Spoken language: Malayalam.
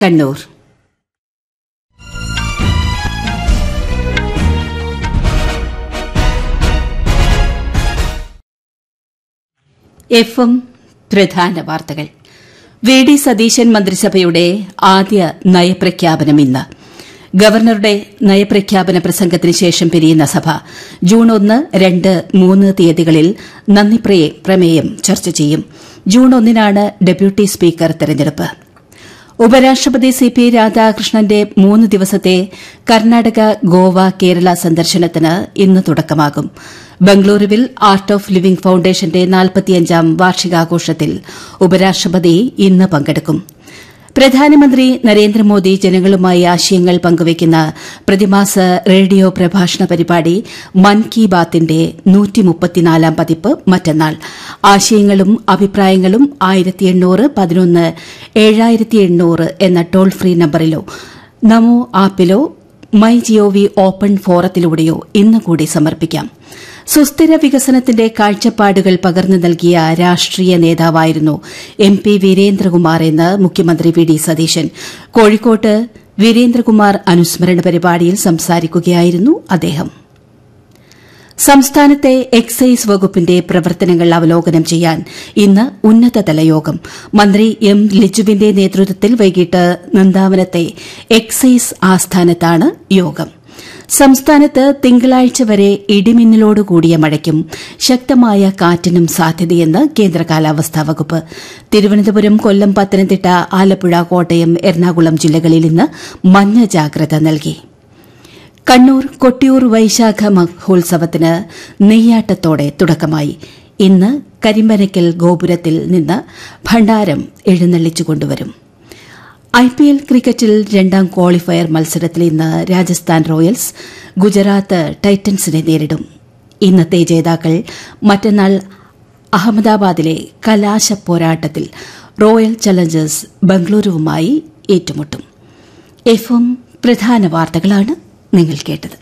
കണ്ണൂർ എഫ് എം പ്രധാന വാർത്തകൾ വി ഡി സതീശൻ മന്ത്രിസഭയുടെ ആദ്യ നയപ്രഖ്യാപനം ഇന്ന് ഗവർണറുടെ നയപ്രഖ്യാപന പ്രസംഗത്തിന് ശേഷം പിരിയുന്ന സഭ ജൂൺ ഒന്ന് രണ്ട് മൂന്ന് തീയതികളിൽ നന്ദി പ്രമേയം ചർച്ച ചെയ്യും ജൂൺ ഒന്നിനാണ് ഡെപ്യൂട്ടി സ്പീക്കർ തെരഞ്ഞെടുപ്പ് ഉപരാഷ്ട്രപതി സി പി രാധാകൃഷ്ണന്റെ മൂന്ന് ദിവസത്തെ കർണാടക ഗോവ കേരള സന്ദർശനത്തിന് ഇന്ന് തുടക്കമാകും ബംഗളൂരുവിൽ ആർട്ട് ഓഫ് ലിവിംഗ് ഫൌണ്ടേഷന്റെ നാൽപ്പത്തിയഞ്ചാം വാർഷികാഘോഷത്തിൽ ഉപരാഷ്ട്രപതി ഇന്ന് പങ്കെടുക്കും പ്രധാനമന്ത്രി നരേന്ദ്രമോദി ജനങ്ങളുമായി ആശയങ്ങൾ പങ്കുവയ്ക്കുന്ന പ്രതിമാസ റേഡിയോ പ്രഭാഷണ പരിപാടി മൻ കി ബാത്തിന്റെ നൂറ്റിമുപ്പത്തിനാലാം പതിപ്പ് മറ്റന്നാൾ ആശയങ്ങളും അഭിപ്രായങ്ങളും ആയിരത്തി എണ്ണൂറ് പതിനൊന്ന് ഏഴായിരത്തി എണ്ണൂറ് എന്ന ടോൾ ഫ്രീ നമ്പറിലോ നമോ ആപ്പിലോ മൈ ജിഒവി ഓപ്പൺ ഫോറത്തിലൂടെയോ ഇന്ന് കൂടി സമർപ്പിക്കാം സുസ്ഥിര വികസനത്തിന്റെ കാഴ്ചപ്പാടുകൾ പകർന്നു നൽകിയ രാഷ്ട്രീയ നേതാവായിരുന്നു എം പി വീരേന്ദ്രകുമാർ എന്ന് മുഖ്യമന്ത്രി വി ഡി സതീശൻ കോഴിക്കോട്ട് വീരേന്ദ്രകുമാർ അനുസ്മരണ പരിപാടിയിൽ സംസാരിക്കുകയായിരുന്നു അദ്ദേഹം സംസ്ഥാനത്തെ എക്സൈസ് വകുപ്പിന്റെ പ്രവർത്തനങ്ങൾ അവലോകനം ചെയ്യാൻ ഇന്ന് ഉന്നതതല യോഗം മന്ത്രി എം ലിജുവിന്റെ നേതൃത്വത്തിൽ വൈകിട്ട് നന്ദാവനത്തെ എക്സൈസ് ആസ്ഥാനത്താണ് യോഗം സംസ്ഥാനത്ത് തിങ്കളാഴ്ച വരെ ഇടിമിന്നലോടുകൂടിയ മഴയ്ക്കും ശക്തമായ കാറ്റിനും സാധ്യതയെന്ന് കേന്ദ്ര കാലാവസ്ഥാ വകുപ്പ് തിരുവനന്തപുരം കൊല്ലം പത്തനംതിട്ട ആലപ്പുഴ കോട്ടയം എറണാകുളം ജില്ലകളിൽ ഇന്ന് മഞ്ഞ ജാഗ്രത നൽകി കണ്ണൂർ കൊട്ടിയൂർ വൈശാഖ മഹോത്സവത്തിന് നെയ്യാട്ടത്തോടെ തുടക്കമായി ഇന്ന് കരിമ്പനയ്ക്കൽ ഗോപുരത്തിൽ നിന്ന് ഭണ്ഡാരം എഴുന്നള്ളിച്ചു കൊണ്ടുവരും ഐപിഎൽ ക്രിക്കറ്റിൽ രണ്ടാം ക്വാളിഫയർ മത്സരത്തിൽ ഇന്ന് രാജസ്ഥാൻ റോയൽസ് ഗുജറാത്ത് ടൈറ്റൻസിനെ നേരിടും ഇന്നത്തെ ജേതാക്കൾ മറ്റന്നാൾ അഹമ്മദാബാദിലെ കലാശ പോരാട്ടത്തിൽ റോയൽ ചലഞ്ചേഴ്സ് ബംഗളൂരുവുമായി ഏറ്റുമുട്ടും എഫ് എം പ്രധാന വാർത്തകളാണ് നിങ്ങൾ കേട്ടത്